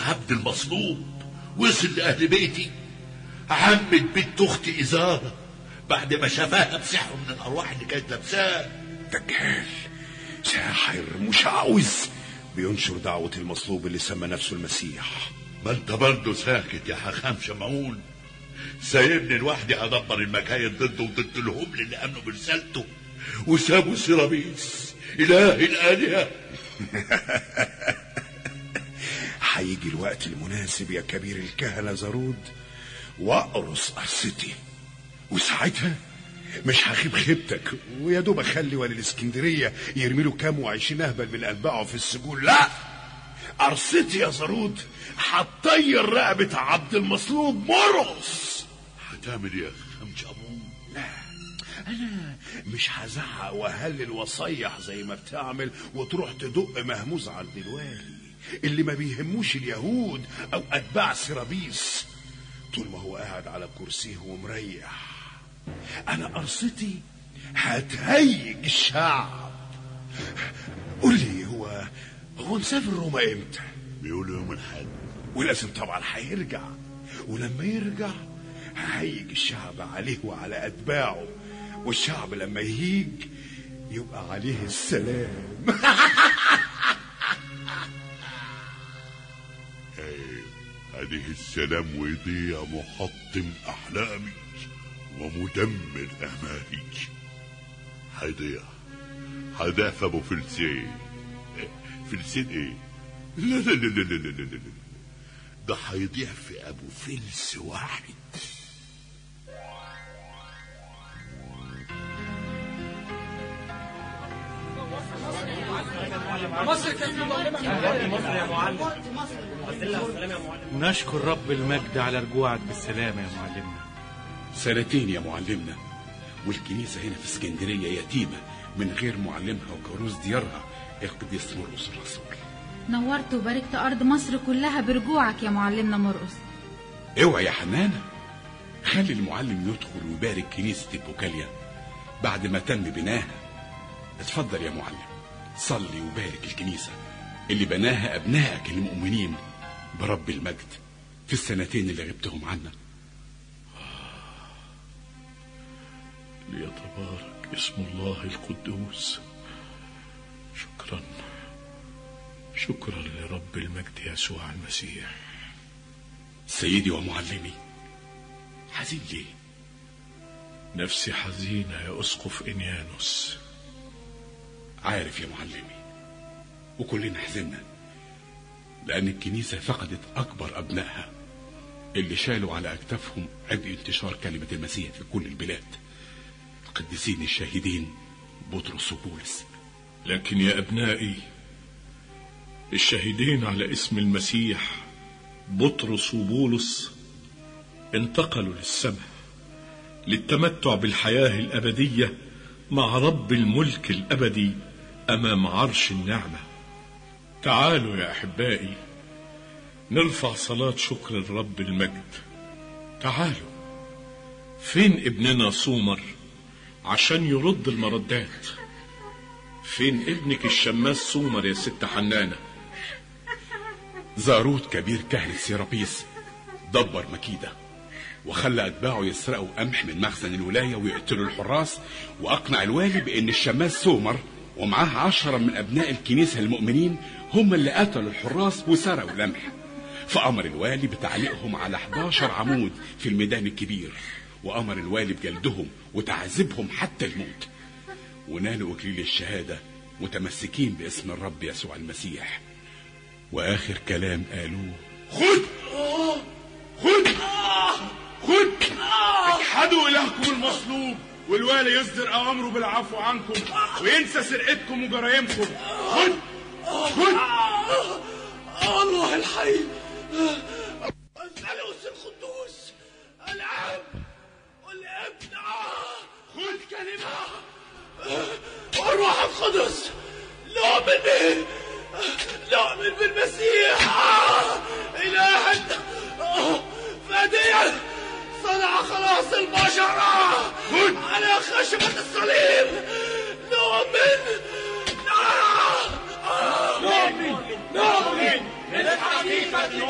عبد المصلوب وصل لأهل بيتي عمت بنت أختي إزارة بعد ما شافاها بسحر من الأرواح اللي كانت لابساه دجال ساحر مشعوذ بينشر دعوة المصلوب اللي سمى نفسه المسيح ما انت برضه ساكت يا حخام شمعون سايبني لوحدي ادبر المكايد ضده وضد الهبل اللي امنوا برسالته وسابوا سيرابيس اله الالهه هيجي الوقت المناسب يا كبير الكهنة زارود واقرص قرصتي وساعتها مش هخيب خيبتك ويا دوب اخلي ولي الاسكندريه يرمي له كام وعشرين اهبل من اتباعه في السجون لا قرصتي يا زارود هتطير رقبه عبد المصلوب مرقص هتعمل ايه يا خام شمعون لا انا مش هزعق واهلل واصيح زي ما بتعمل وتروح تدق مهموز عند الوالي اللي ما بيهموش اليهود او اتباع سيرابيس طول ما هو قاعد على كرسيه ومريح انا قرصتي هتهيج الشعب قول لي هو هو مسافر روما امتى بيقولوا يوم الحد ولازم طبعا هيرجع ولما يرجع هيج الشعب عليه وعلى اتباعه والشعب لما يهيج يبقى عليه السلام عليه السلام ويضيع محطم احلامي ومدمر امالي هيضيع هيضيع في ابو فلسين فلسين ايه لا لا لا لا لا لا لا لا ده هيضيع في ابو فلس واحد نشكر رب المجد على رجوعك بالسلامة يا معلمنا سنتين يا معلمنا والكنيسة هنا في اسكندرية يتيمة من غير معلمها وكروز ديارها القديس مرقس الرسول نورت وباركت أرض مصر كلها برجوعك يا معلمنا مرقص اوعى يا حنانة خلي المعلم يدخل ويبارك كنيسة البوكاليا بعد ما تم بناها اتفضل يا معلم صلي وبارك الكنيسة اللي بناها أبنائك المؤمنين برب المجد في السنتين اللي غبتهم عنا ليتبارك اسم الله القدوس شكرا شكرا لرب المجد يسوع المسيح سيدي ومعلمي حزين ليه نفسي حزينة يا أسقف إنيانوس عارف يا معلمي وكلنا حزنا لأن الكنيسة فقدت أكبر أبنائها اللي شالوا على أكتافهم عبء انتشار كلمة المسيح في كل البلاد القديسين الشاهدين بطرس وبولس لكن يا أبنائي الشاهدين على اسم المسيح بطرس وبولس انتقلوا للسماء للتمتع بالحياة الأبدية مع رب الملك الأبدي أمام عرش النعمة تعالوا يا أحبائي نرفع صلاة شكر الرب المجد تعالوا فين ابننا صومر عشان يرد المردات فين ابنك الشماس صومر يا ست حنانة زاروت كبير كهنة سيرابيس دبر مكيدة وخلى أتباعه يسرقوا قمح من مخزن الولاية ويقتلوا الحراس وأقنع الوالي بأن الشماس سومر ومعاه عشرة من أبناء الكنيسة المؤمنين هم اللي قتلوا الحراس وسرقوا القمح فأمر الوالي بتعليقهم على 11 عمود في الميدان الكبير وأمر الوالي بجلدهم وتعذيبهم حتى الموت ونالوا إكليل الشهادة متمسكين باسم الرب يسوع المسيح وآخر كلام قالوه خد خد خد اجحدوا إلهكم المصلوب والوالي يصدر أوامره بالعفو عنكم وينسى سرقتكم وجرايمكم خد خد الله الحي الثالوث القدوس الاب والابن خذ كلمة والروح القدس نؤمن به نؤمن بالمسيح إلها فديا صنع خلاص البشر على خشبة الصليب نؤمن نؤمن نؤمن بالحقيقة